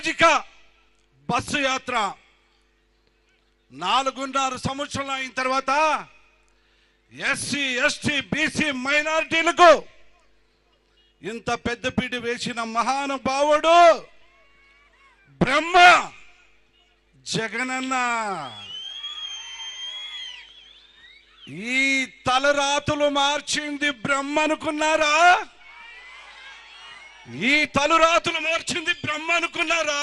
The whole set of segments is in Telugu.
సామాజిక బస్సు యాత్ర నాలుగున్నర సంవత్సరాలు అయిన తర్వాత ఎస్సీ ఎస్టీ బీసీ మైనారిటీలకు ఇంత పెద్దపీట వేసిన మహానుభావుడు బ్రహ్మ జగనన్న ఈ తలరాతులు మార్చింది బ్రహ్మ అనుకున్నారా ఈ తలరాతులు మార్చింది బ్రహ్మ అనుకున్నారా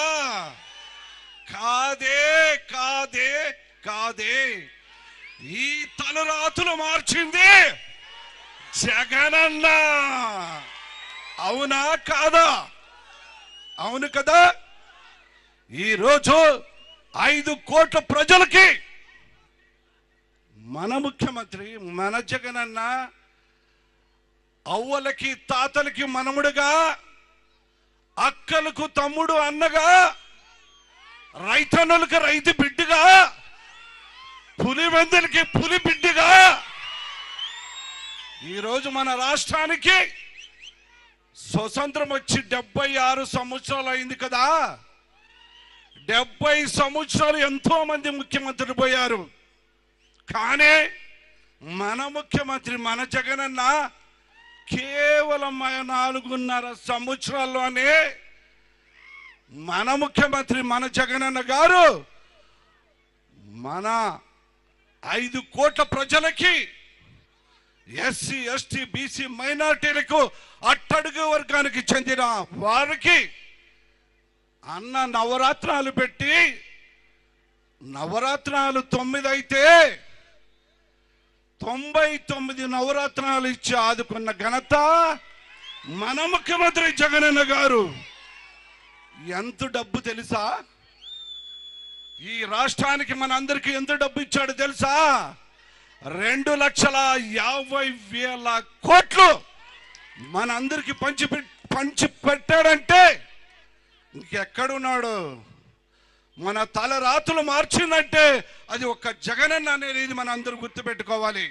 కాదే కాదే కాదే ఈ తలరాతులు మార్చింది జగనన్న అవునా కాదా అవును కదా ఈరోజు ఐదు కోట్ల ప్రజలకి మన ముఖ్యమంత్రి మన జగనన్న అవ్వలకి తాతలకి మనముడుగా అక్కలకు తమ్ముడు అన్నగా రైతన్నులకి రైతు బిడ్డగా పులివెందులకి పులి బిడ్డగా ఈరోజు మన రాష్ట్రానికి స్వతంత్రం వచ్చి డెబ్బై ఆరు సంవత్సరాలు అయింది కదా డెబ్బై సంవత్సరాలు ఎంతో మంది ముఖ్యమంత్రులు పోయారు కానీ మన ముఖ్యమంత్రి మన జగనన్న కేవలం మన నాలుగున్నర సంవత్సరాల్లోనే మన ముఖ్యమంత్రి మన జగనన్న గారు మన ఐదు కోట్ల ప్రజలకి ఎస్సీ ఎస్టీ బీసీ మైనార్టీలకు అట్టడుగు వర్గానికి చెందిన వారికి అన్న నవరాత్రాలు పెట్టి నవరాత్రాలు తొమ్మిది అయితే తొంభై తొమ్మిది నవరత్నాలు ఇచ్చి ఆదుకున్న ఘనత మన ముఖ్యమంత్రి జగనన్న గారు ఎంత డబ్బు తెలుసా ఈ రాష్ట్రానికి మన అందరికి ఎంత డబ్బు ఇచ్చాడు తెలుసా రెండు లక్షల యాభై వేల కోట్లు మన అందరికి పంచి పెట్- పంచి పెట్టాడంటే ఇంకెక్కడున్నాడు మన తల రాతులు మార్చిందంటే అది ఒక జగనన్న అనేది మన అందరూ గుర్తుపెట్టుకోవాలి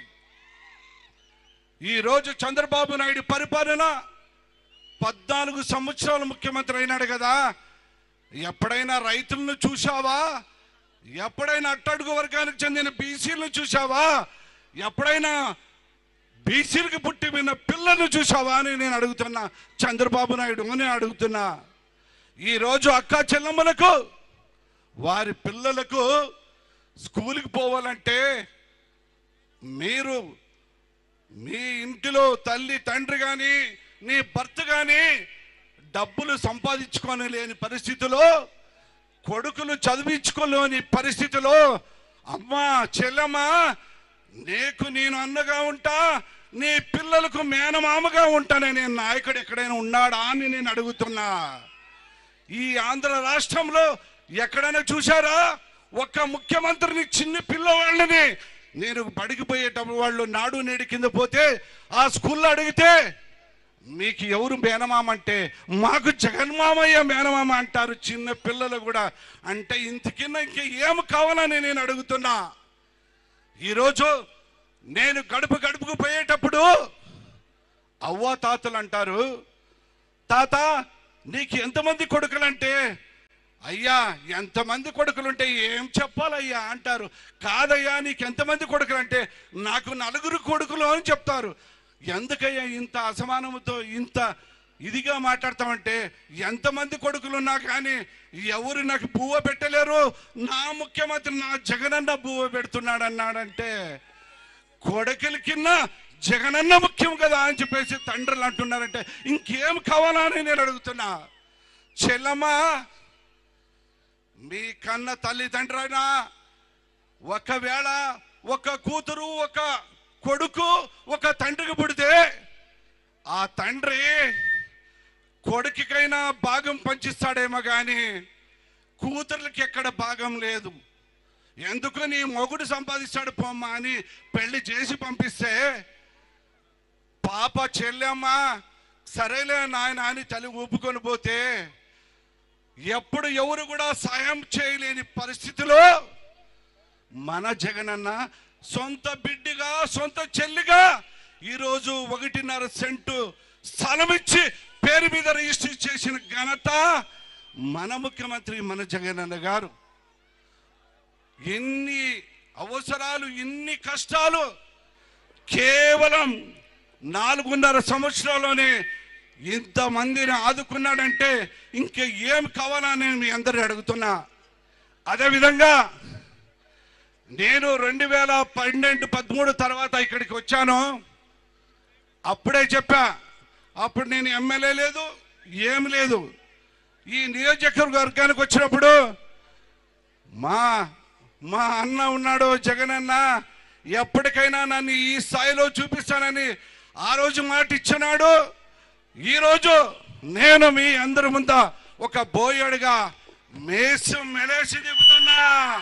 ఈ రోజు చంద్రబాబు నాయుడు పరిపాలన పద్నాలుగు సంవత్సరాలు ముఖ్యమంత్రి అయినాడు కదా ఎప్పుడైనా రైతులను చూశావా ఎప్పుడైనా అట్టడుగు వర్గానికి చెందిన బీసీలను చూశావా ఎప్పుడైనా బీసీలకు పుట్టి విన్న పిల్లలను చూశావా అని నేను అడుగుతున్నా చంద్రబాబు నాయుడు అని అడుగుతున్నా ఈరోజు అక్క చెల్లమ్మలకు వారి పిల్లలకు స్కూల్కి పోవాలంటే మీరు మీ ఇంటిలో తల్లి తండ్రి కానీ నీ భర్త కానీ డబ్బులు సంపాదించుకొని లేని పరిస్థితిలో కొడుకులు చదివించుకోలేని పరిస్థితిలో అమ్మా చెల్లమ్మా నీకు నేను అన్నగా ఉంటా నీ పిల్లలకు మేనమామగా ఉంటానని నాయకుడు ఎక్కడైనా ఉన్నాడా అని నేను అడుగుతున్నా ఈ ఆంధ్ర రాష్ట్రంలో ఎక్కడైనా చూశారా ఒక్క ముఖ్యమంత్రిని చిన్న పిల్లవాళ్ళని నేను బడికి పోయేటప్పుడు వాళ్ళు నాడు నేడు కింద పోతే ఆ స్కూల్లో అడిగితే మీకు ఎవరు మేనమామ అంటే మాకు జగన్మామయ్య మేనమామ అంటారు చిన్న పిల్లలు కూడా అంటే ఇంతకిన్న ఇంక ఏం కావాలని నేను అడుగుతున్నా ఈరోజు నేను గడుపు గడుపుకు పోయేటప్పుడు అవ్వ తాతలు అంటారు తాత నీకు ఎంతమంది కొడుకులంటే అయ్యా ఎంతమంది కొడుకులుంటే ఏం చెప్పాలయ్యా అంటారు కాదయ్యా నీకు ఎంతమంది కొడుకులంటే నాకు నలుగురు కొడుకులు అని చెప్తారు ఎందుకయ్యా ఇంత అసమానముతో ఇంత ఇదిగా మాట్లాడతామంటే ఎంతమంది కొడుకులున్నా కానీ ఎవరు నాకు బువ్వ పెట్టలేరు నా ముఖ్యమంత్రి నా జగనన్న బువ్వ పెడుతున్నాడు అన్నాడంటే కొడుకుల కింద జగనన్న ముఖ్యం కదా అని చెప్పేసి తండ్రులు అంటున్నారంటే ఇంకేం కావాలా అని నేను అడుగుతున్నా చెల్లమ్మా మీ కన్న తల్లిదండ్రైనా ఒకవేళ ఒక కూతురు ఒక కొడుకు ఒక తండ్రికి పుడితే ఆ తండ్రి కొడుకుకైనా భాగం పంచిస్తాడేమో కానీ కూతుర్లకి ఎక్కడ భాగం లేదు ఎందుకు నీ మొగుడు సంపాదిస్తాడు పోమ్మా అని పెళ్లి చేసి పంపిస్తే పాప చెల్లెమ్మ సరేలే నాయన అని తల్లి ఊపుకొని పోతే ఎప్పుడు ఎవరు కూడా సాయం చేయలేని పరిస్థితిలో మన జగనన్న సొంత బిడ్డగా సొంత చెల్లిగా ఈరోజు ఒకటిన్నర సెంటు స్థలం ఇచ్చి పేరు మీద రిజిస్టర్ చేసిన ఘనత మన ముఖ్యమంత్రి మన జగనన్న గారు ఎన్ని అవసరాలు ఎన్ని కష్టాలు కేవలం నాలుగున్నర సంవత్సరాల్లోనే ఇంతమందిని ఆదుకున్నాడంటే ఇంక ఏం కావాలని మీ అందరు అడుగుతున్నా అదేవిధంగా నేను రెండు వేల పన్నెండు పదమూడు తర్వాత ఇక్కడికి వచ్చాను అప్పుడే చెప్పా అప్పుడు నేను ఎమ్మెల్యే లేదు ఏం లేదు ఈ నియోజకవర్గానికి వచ్చినప్పుడు మా మా అన్న ఉన్నాడు జగన్ అన్న ఎప్పటికైనా నన్ను ఈ స్థాయిలో చూపిస్తానని ఆ రోజు మాట ఇచ్చినాడు ఈరోజు నేను మీ అందరి ముంద ఒక బోయడుగా మేసం మెలేసి చెబుతున్నా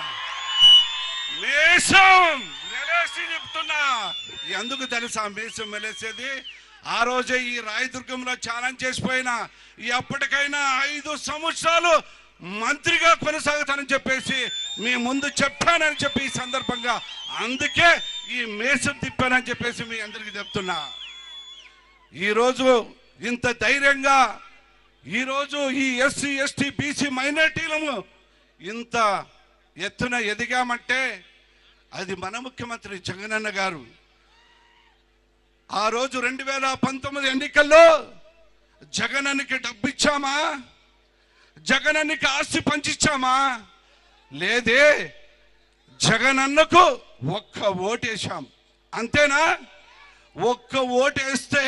మేషం మెలేసి చెప్తున్నా ఎందుకు తెలుసా మేషం మెలేసేది ఆ రోజే ఈ రాయదుర్గంలో ఛాలెంజ్ చేసిపోయిన ఎప్పటికైనా ఐదు సంవత్సరాలు మంత్రిగా కొనసాగుతానని చెప్పేసి మీ ముందు చెప్పానని చెప్పి ఈ సందర్భంగా అందుకే ఈ మేషం తిప్పానని చెప్పేసి మీ అందరికీ చెప్తున్నా ఈరోజు ఇంత ధైర్యంగా ఈరోజు ఈ ఎస్సీ ఎస్టీ బీసీ మైనార్టీలను ఇంత ఎత్తున ఎదిగామంటే అది మన ముఖ్యమంత్రి జగనన్న గారు ఆ రోజు రెండు వేల పంతొమ్మిది ఎన్నికల్లో జగనన్నకి డబ్బు ఇచ్చామా జగనన్నకి ఆస్తి పంచిచ్చామా లేదే జగనన్నకు ఒక్క ఓటేశాం అంతేనా ఒక్క ఓటేస్తే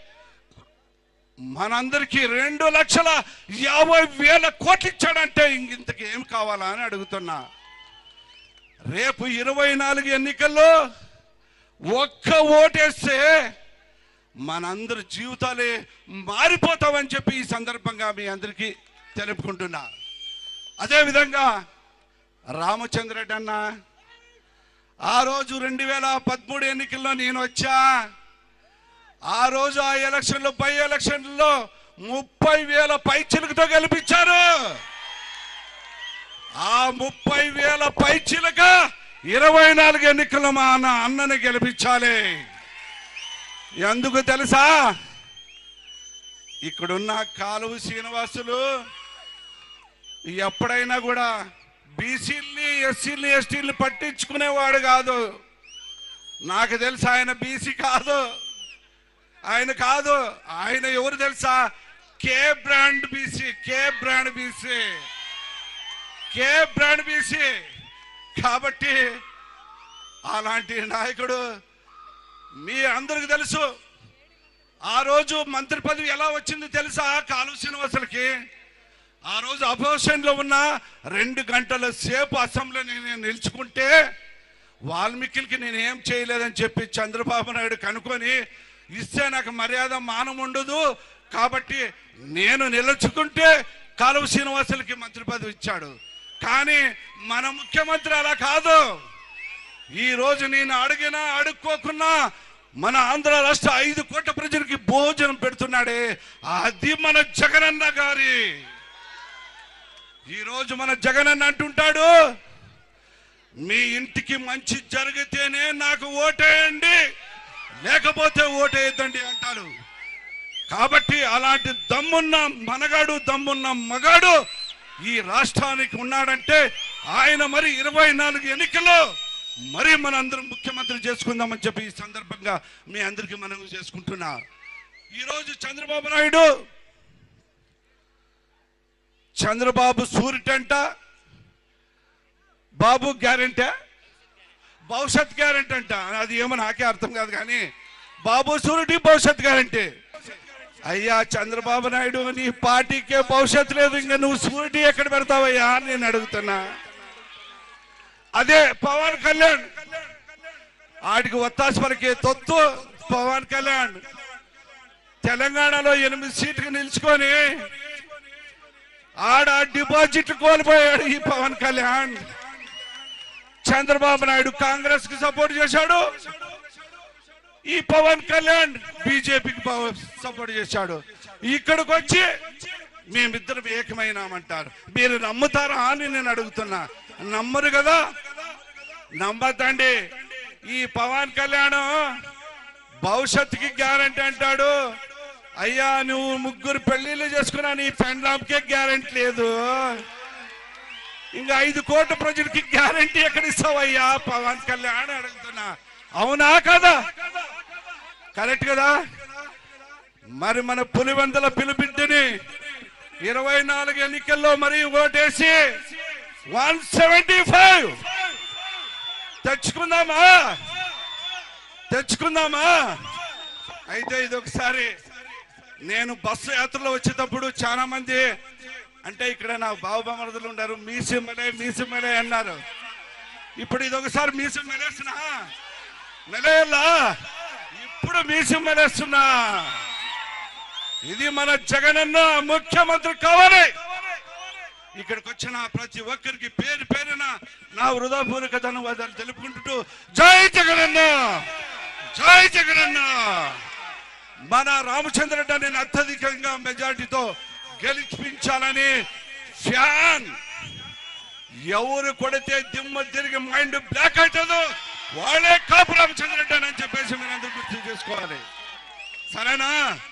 మనందరికీ రెండు లక్షల యాభై వేల కోట్లు ఇచ్చాడంటే ఇంక ఇంతకు ఏం కావాలా అని అడుగుతున్నా రేపు ఇరవై నాలుగు ఎన్నికల్లో ఒక్క ఓటేస్తే మనందరి జీవితాలే మారిపోతామని చెప్పి ఈ సందర్భంగా మీ అందరికీ తెలుపుకుంటున్నా అదేవిధంగా రామచంద్రెడ్డి అన్న ఆ రోజు రెండు వేల పదమూడు ఎన్నికల్లో నేను వచ్చా ఆ రోజు ఆ ఎలక్షన్లో బై ఎలక్షన్లో ముప్పై వేల పైచిలుకతో గెలిపించారు ఆ ముప్పై వేల పైచిలుక ఇరవై నాలుగు ఎన్నికల్లో మా అన్న అన్నని గెలిపించాలి ఎందుకు తెలుసా ఇక్కడున్న కాలువ శ్రీనివాసులు ఎప్పుడైనా కూడా బీసీల్ని ఎస్సీల్ని ఎస్టీల్ని పట్టించుకునేవాడు కాదు నాకు తెలుసు ఆయన బీసీ కాదు ఆయన కాదు ఆయన ఎవరు తెలుసా K brand BC K brand BC K brand BC కాబట్టి అలాంటి నాయకుడు మీ అందరికి తెలుసు ఆ రోజు మంత్రి పదవి ఎలా వచ్చింది తెలుసా కాలు శ్రీనివాసులకి ఆ రోజు అపోజిషన్ లో ఉన్న రెండు గంటల సేపు అసెంబ్లీ నేను నిలుచుకుంటే వాల్మీకిలకి నేను ఏం చేయలేదని చెప్పి చంద్రబాబు నాయుడు కనుక్కొని ఇస్తే నాకు మర్యాద మానం ఉండదు కాబట్టి నేను నిలుచుకుంటే కాలువ శ్రీనివాసులకి మంత్రి పదవి ఇచ్చాడు కానీ మన ముఖ్యమంత్రి అలా కాదు ఈ రోజు నేను అడిగినా అడుక్కోకున్నా మన ఆంధ్ర రాష్ట్ర ఐదు కోట్ల ప్రజలకి భోజనం పెడుతున్నాడే అది మన జగనన్న గారి ఈ రోజు మన జగనన్న అంటుంటాడు మీ ఇంటికి మంచి జరిగితేనే నాకు ఓటేయండి లేకపోతే ఓటేయద్దండి అంటాడు కాబట్టి అలాంటి దమ్మున్న మనగాడు దమ్మున్న మగాడు ఈ రాష్ట్రానికి ఉన్నాడంటే ఆయన మరి ఇరవై నాలుగు ఎన్నికల్లో మరి మనందరం ముఖ్యమంత్రి చేసుకుందామని చెప్పి ఈ సందర్భంగా మీ అందరికీ మనం చేసుకుంటున్నా ఈరోజు చంద్రబాబు నాయుడు చంద్రబాబు సూరిటంట బాబు గ్యారెంటీ భవిష్యత్ గ్యారెంటీ అంట అది ఏమో నాకే అర్థం కాదు కానీ బాబు సూరిటీ భవిష్యత్ గ్యారెంటీ అయ్యా చంద్రబాబు నాయుడు నీ పార్టీకే భవిష్యత్తు లేదు ఇంకా నువ్వు సూరిటీ ఎక్కడ పెడతావయ్యా అని నేను అడుగుతున్నా అదే పవన్ కళ్యాణ్ ఆడికి ఒత్తాసు పలికే తొత్తు పవన్ కళ్యాణ్ తెలంగాణలో ఎనిమిది సీట్లకు నిలుచుకొని ఆడ డిపాజిట్లు కోల్పోయాడు ఈ పవన్ కళ్యాణ్ చంద్రబాబు నాయుడు కాంగ్రెస్ కి సపోర్ట్ చేశాడు ఈ పవన్ కళ్యాణ్ బీజేపీకి సపోర్ట్ చేశాడు ఇక్కడికి వచ్చి మేమిద్దరం ఏకమైనామంటారు మీరు నమ్ముతారా అని నేను అడుగుతున్నా నమ్మరు కదా నమ్మద్దండి ఈ పవన్ కళ్యాణ్ భవిష్యత్తుకి గ్యారంటీ అంటాడు అయ్యా నువ్వు ముగ్గురు పెళ్లిళ్ళు చేసుకున్నా నీ పెండ్లాంకే గ్యారెంటీ లేదు ఇంకా ఐదు కోట్ల ప్రజలకి గ్యారెంటీ ఎక్కడ ఇస్తావయ్యా పవన్ కళ్యాణ్ అడుగుతున్నా అవునా కదా కరెక్ట్ కదా మరి మన పులివెందల పిలుబిడ్డని ఇరవై నాలుగు ఎన్నికల్లో మరి ఓటేసి వన్ సెవెంటీ ఫైవ్ తెచ్చుకుందామా తెచ్చుకుందామా అయితే ఇది ఒకసారి నేను బస్సు యాత్రలో వచ్చేటప్పుడు చాలా మంది అంటే ఇక్కడ నా బావబామరుదులు ఉన్నారు మీసిమ్మలే మీసిమ్మలే అన్నారు ఇప్పుడు ఇది ఒకసారి మీసం మెలేస్తున్నా మెలేయాలా ఇప్పుడు మీసం మెలేస్తున్నా ఇది మన జగనన్న ముఖ్యమంత్రి కావాలి ఇక్కడికి వచ్చిన ప్రతి ఒక్కరికి పేరు పేరున నా హృదయపూర్వక ధన్యవాదాలు తెలుపుకుంటూ జై జగనన్న జై జగనన్న మన రామచంద్రరెడ్డి నేను అత్యధికంగా మెజార్టీతో గెలిపించాలని ఫ్యాన్ ఎవరు కొడితే దిమ్మ తిరిగి మైండ్ బ్లాక్ అవుతుందో వాళ్ళే కాపు రామచంద్రరెడ్డి అని చెప్పేసి మీరు అందరూ గుర్తు చేసుకోవాలి సరేనా